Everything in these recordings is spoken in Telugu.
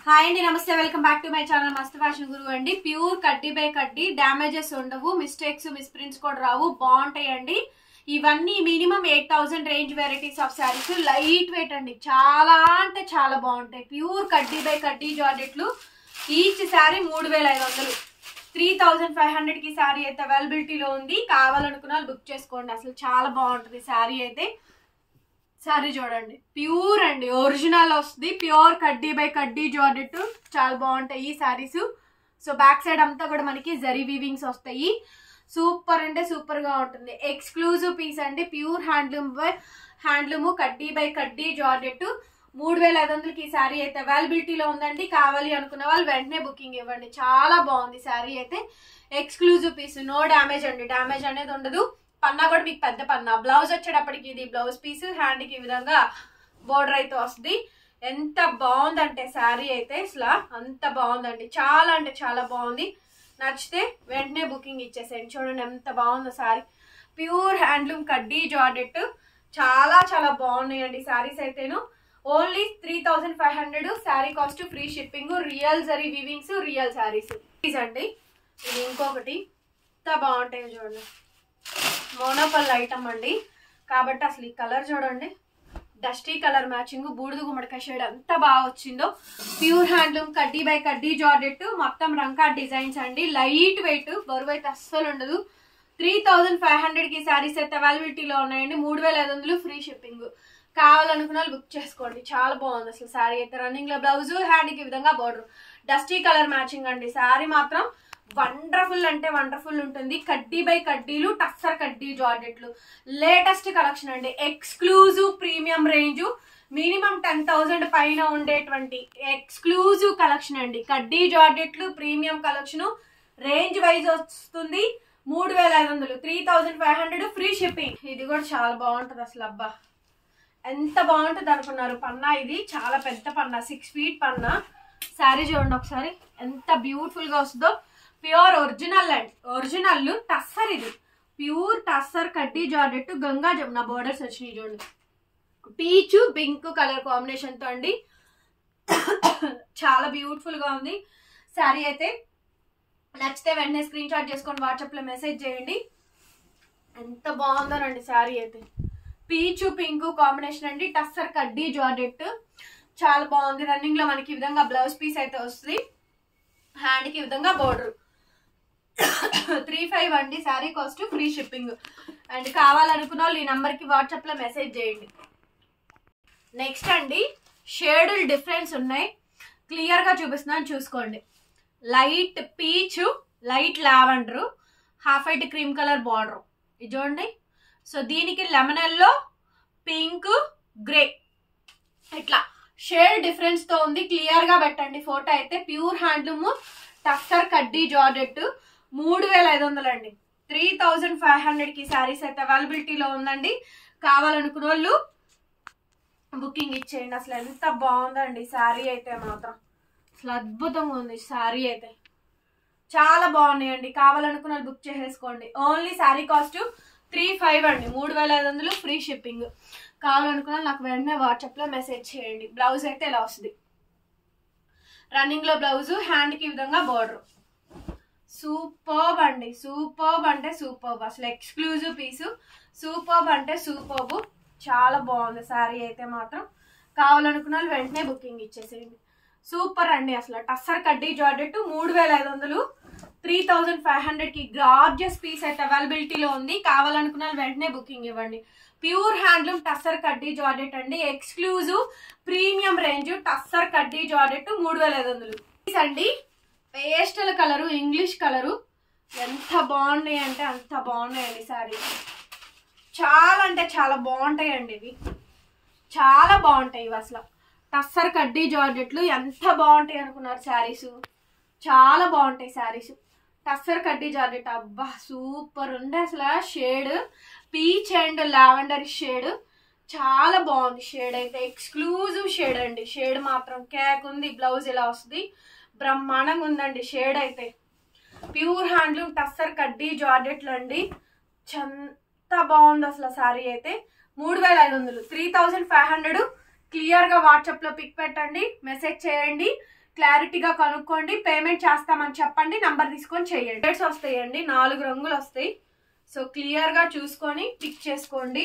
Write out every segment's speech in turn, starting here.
హాయ్ అండి నమస్తే welcome back to my channel Mast fashion Guru అండి ప్యూర్ కడ్డీ బై కడ్డీ డ్యామేజెస్ ఉండవు మిస్టేక్స్ మిస్ప్రింట్స్ కూడా రావు బాగుంటాయండి ఇవన్నీ minimum eight thousand range varieties of sarees light weight అండి చాలా అంటే చాలా బాగుంటాయి ప్యూర్ కడ్డీ బై కడ్డీ జార్జెట్లు ఈచ్ శారీ మూడు వేల ఐదు వందలు త్రీ థౌజండ్ ఫైవ్ హండ్రెడ్ కి శారీ అయితే అవైలబిలిటీలో ఉంది కావాలనుకున్న వాళ్ళు బుక్ చేసుకోండి అసలు చాలా బాగుంటుంది శారీ అయితే శారీ చూడండి ప్యూర్ అండి ఒరిజినల్ వస్తుంది ప్యూర్ కడ్డీ బై కడ్డీ జార్జెట్ చాలా బాగుంటాయి ఈ శారీస్ సో బ్యాక్ సైడ్ అంతా కూడా మనకి జరీ వీవింగ్స్ వస్తాయి సూపర్ అంటే సూపర్ గా ఉంటుంది ఎక్స్క్లూజివ్ పీస్ అండి ప్యూర్ హ్యాండ్లూమ్ బై హ్యాండ్లూమ్ కడ్డీ బై కడ్డీ జార్జెట్ మూడు వేల ఐదు వందలకి ఈ శారీ అయితే అవైలబిలిటీలో ఉందండి కావాలి అనుకున్న వాళ్ళు వెంటనే బుకింగ్ ఇవ్వండి చాలా బాగుంది శారీ అయితే ఎక్స్క్లూజివ్ పీస్ నో డ్యామేజ్ అండి డ్యామేజ్ అనేది ఉండదు పన్నా కూడా మీకు పెద్ద పన్నా బ్లౌజ్ వచ్చేటప్పటికి ఇది బ్లౌజ్ పీస్ హ్యాండ్ కి ఈ విధంగా బోర్డర్ అయితే వస్తుంది ఎంత బాగుందంటే శారీ అయితే అసలు అంత బాగుందండి చాలా అంటే చాలా బాగుంది నచ్చితే వెంటనే బుకింగ్ ఇచ్చేసేయండి చూడండి ఎంత బాగుందో శారీ ప్యూర్ హ్యాండ్లూమ్ కడ్డీ జార్డెట్ చాలా చాలా బాగున్నాయండి శారీస్ అయితేను only three thousand five hundred saree cost free shipping real zari weavings real sarees అండి ఇది ఇంకొకటి ఎంత బాగుంటాయో చూడండి మోనోపల్ ఐటమ్ అండి కాబట్టి అసలు ఈ కలర్ చూడండి డస్టీ కలర్ మ్యాచింగ్ బూడిద గుమ్మడికాయ షేడ్ ఎంత బాగా వచ్చిందో ప్యూర్ హ్యాండ్లూమ్ కడ్డీ బై కడ్డీ జార్డెట్ మొత్తం రంకా డిజైన్స్ అండి లైట్ వెయిట్ బరువు అయితే అస్సలు ఉండదు త్రీ థౌజండ్ ఫైవ్ హండ్రెడ్ కి శారీస్ అయితే అవైలబిలిటీలో ఉన్నాయండి మూడు వేల ఐదు వందలు ఫ్రీ షిప్పింగ్ కావాలనుకున్న వాళ్ళు బుక్ చేసుకోండి చాలా బాగుంది అసలు శారీ అయితే రన్నింగ్ లో బ్లౌజ్ హ్యాండ్ కి విధంగా బోర్డర్ డస్టీ కలర్ మ్యాచింగ్ అండి శారీ మాత్రం వండర్ఫుల్ అంటే వండర్ఫుల్ ఉంటుంది కడ్డీ బై కడ్డీలు టస్సర్ కడ్డీ జార్జెట్లు లేటెస్ట్ కలెక్షన్ అండి exclusive premium range minimum ten thousand పైన ఉండేటువంటి ఎక్స్క్లూజివ్ కలెక్షన్ అండి కడ్డీ జార్జెట్లు ప్రీమియం కలెక్షన్ రేంజ్ వైజ్ వస్తుంది మూడు వేల ఐదు వందలు three thousand five hundred free shipping ఇది కూడా చాలా బాగుంటుంది అసలు అబ్బా ఎంత బాగుంటుంది అనుకున్నారు పన్నా ఇది చాలా పెద్ద పన్నా సిక్స్ ఫీట్ పన్నా శారీ చూడండి ఒకసారి ఎంత బ్యూటిఫుల్ గా వస్తుందో pure original and original tussar ఇది ప్యూర్ టస్సర్ కడ్డీ జార్డెట్ గంగా జమున బోర్డర్స్ వచ్చినాయి చూడండి పీచ్ పింక్ కలర్ కాంబినేషన్ తో అండి చాలా బ్యూటిఫుల్ గా ఉంది శారీ అయితే నచ్చితే వెంటనే స్క్రీన్ షాట్ చేసుకొని వాట్సాప్ లో మెసేజ్ చేయండి ఎంత బాగుందోనండి శారీ అయితే పీచు పింక్ కాంబినేషన్ అండి టస్సర్ కడ్డీ జార్డెట్ చాలా బాగుంది రన్నింగ్ లో మనకి ఈ విధంగా బ్లౌజ్ పీస్ అయితే వస్తుంది హ్యాండ్ కి ఈ విధంగా బోర్డర్ త్రీ ఫైవ్ అండి saree cost free shipping and కావాలనుకున్న వాళ్ళు ఈ నంబర్ కి వాట్సాప్ లో మెసేజ్ చేయండి నెక్స్ట్ అండి షేడులు డిఫరెన్స్ ఉన్నాయి క్లియర్ గా చూపిస్తున్నాను చూసుకోండి light peach light lavender half white cream colour border ఇది చూడండి సో దీనికి లెమన్ ఎల్లో పింక్ గ్రే ఇట్లా షేడ్ డిఫరెన్స్ తో ఉంది క్లియర్ గా పెట్టండి ఫోటో అయితే ప్యూర్ హ్యాండ్లూమ్ టస్సర్ కడ్డీ జార్జెట్ మూడు వేల ఐదు వందలు అండి త్రీ థౌజండ్ ఫైవ్ హండ్రెడ్ కి శారీస్ అయితే అవైలబిలిటీలో ఉందండి కావాలనుకున్న వాళ్ళు బుకింగ్ ఇచ్చేయండి అసలు ఎంత బాగుందండి శారీ అయితే మాత్రం అసలు అద్భుతంగా ఉంది శారీ అయితే చాలా బాగున్నాయండి కావాలనుకున్న వాళ్ళు బుక్ చేసేసుకోండి only saree cost three five అండి మూడు వేల ఐదు వందలు ఫ్రీ షిప్పింగ్ కావాలనుకున్న నాకు వెంటనే వాట్సాప్లో మెసేజ్ చేయండి బ్లౌజ్ అయితే ఇలా వస్తుంది రన్నింగ్లో బ్లౌజ్ హ్యాండ్కి ఈ విధంగా బార్డర్ సూపర్బ్ అండి సూపర్బ్ అంటే సూపర్బ్ అసలు ఎక్స్క్లూజివ్ పీసు సూపర్బ్ అంటే సూపర్బ్ చాలా బాగుంది శారీ అయితే మాత్రం కావాలనుకున్న వాళ్ళు వెంటనే బుకింగ్ ఇచ్చేసేయండి సూపర్ అండి అసలు టస్సర్ కడ్డీ జార్డెట్ మూడు వేల ఐదు వందలు త్రీ థౌజండ్ ఫైవ్ హండ్రెడ్ కి గార్జియస్ పీస్ అయితే అవైలబిలిటీలో ఉంది కావాలనుకున్న వాళ్ళు వెంటనే బుకింగ్ ఇవ్వండి ప్యూర్ హ్యాండ్లూమ్ టస్సర్ కడ్డీ జార్డెట్ అండి ఎక్స్క్లూజివ్ ప్రీమియం రేంజ్ టస్సర్ కడ్డీ జార్డెట్ మూడు వేల ఐదు వందలు అండి పేస్టల్ కలరు ఇంగ్లీష్ కలరు ఎంత బాగున్నాయి అంటే అంత బాగున్నాయండి సారీ చాలా అంటే చాలా బాగుంటాయండి ఇవి చాలా బాగుంటాయి ఇవి అసలు టస్సర్ కడ్డీ జార్జెట్లు ఎంత బాగుంటాయి అనుకున్నారు శారీస్ చాలా బాగుంటాయి శారీస్ టస్సర్ కడ్డీ జార్జెట్ అబ్బా సూపర్ ఉంది అసలు shade peach and lavender shade చాలా బాగుంది షేడ్ అయితే ఎక్స్క్లూజివ్ షేడ్ అండి షేడ్ మాత్రం కేక్ ఉంది బ్లౌజ్ ఇలా వస్తుంది బ్రహ్మాండంగా ఉందండి షేడ్ అయితే ప్యూర్ హ్యాండ్లూమ్ టస్సర్ కడ్డీ జార్జెట్లు అండి ఎంత బాగుంది అసలు శారీ అయితే మూడు వేల ఐదు వందలు three thousand five hundred clear గా వాట్సాప్ లో పిక్ పెట్టండి మెసేజ్ చేయండి క్లారిటీగా కనుక్కోండి పేమెంట్ చేస్తామని చెప్పండి నంబర్ తీసుకొని చేయండి రేట్స్ వస్తాయండి నాలుగు రంగులు వస్తాయి సో క్లియర్గా చూసుకొని పిక్ చేసుకోండి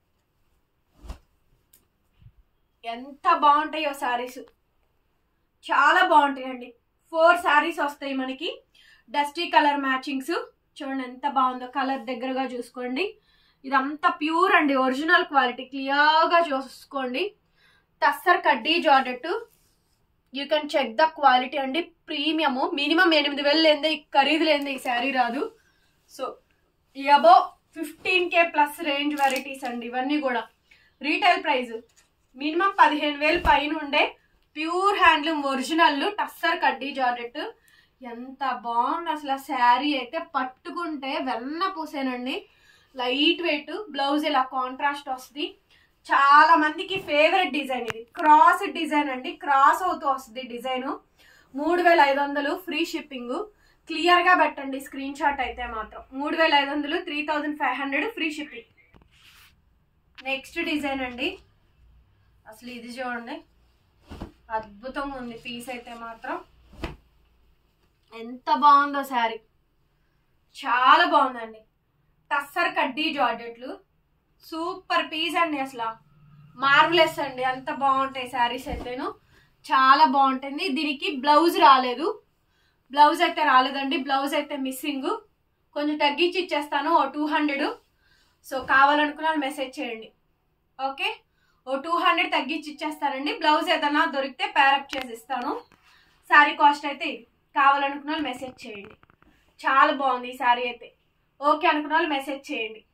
ఎంత బాగుంటాయో శారీస్ చాలా బాగుంటాయండి ఫోర్ శారీస్ వస్తాయి మనకి డస్టీ కలర్ మ్యాచింగ్స్ చూడండి ఎంత బాగుందో కలర్ దగ్గరగా చూసుకోండి ఇదంతా ప్యూర్ అండి ఒరిజినల్ క్వాలిటీ క్లియర్గా చూసుకోండి టస్సర్ కడ్డీ georgette you can check the quality అండి ప్రీమియము మినిమం ఎనిమిది వేలు లేదే ఖరీదు లేదే ఈ శారీ రాదు so above fifteen K plus range varieties అండి ఇవన్నీ కూడా రీటైల్ ప్రైస్ మినిమం పదిహేను వేలు పైన ఉండే ప్యూర్ హ్యాండ్లూమ్ ఒరిజినల్ టస్సర్ కడ్డీ జార్జెట్ ఎంత బాగుంది అసలు ఆ శారీ అయితే పట్టుకుంటే వెన్న పూసేనండి లైట్ వెయిట్ బ్లౌజ్ ఇలా కాంట్రాస్ట్ వస్తుంది చాలా మందికి ఫేవరెట్ డిజైన్ ఇది క్రాస్ డిజైన్ అండి క్రాస్ అవుతూ వస్తుంది డిజైన్ మూడు వేల ఐదు వందలు ఫ్రీ షిప్పింగ్ క్లియర్ గా పెట్టండి స్క్రీన్ షాట్ అయితే మాత్రం మూడు వేల ఐదు వందలు three thousand five hundred free shipping next design అండి అసలు ఇది చూడండి అద్భుతంగా ఉంది పీస్ అయితే మాత్రం ఎంత బాగుందో శారీ చాలా బాగుందండి టస్సర్ కడ్డీ జార్జెట్లు సూపర్ పీస్ అండి అసలు మార్వలెస్ అండి అంత బాగుంటాయి శారీస్ అయితేను చాలా బాగుంటుంది దీనికి బ్లౌజ్ రాలేదు బ్లౌజ్ అయితే రాలేదండి బ్లౌజ్ అయితే మిస్సింగ్ కొంచెం తగ్గించి ఇచ్చేస్తాను ఓ టూ హండ్రెడ్ సో కావాలనుకున్న వాళ్ళు మెసేజ్ చేయండి ఓకే ఓ టూ హండ్రెడ్ తగ్గించి ఇచ్చేస్తానండి బ్లౌజ్ ఏదైనా దొరికితే ప్యారప్ చేసి ఇస్తాను శారీ కాస్ట్ అయితే ఇది కావాలనుకున్న వాళ్ళు మెసేజ్ చేయండి చాలా బాగుంది ఈ శారీ అయితే ఓకే అనుకున్న వాళ్ళు మెసేజ్ చేయండి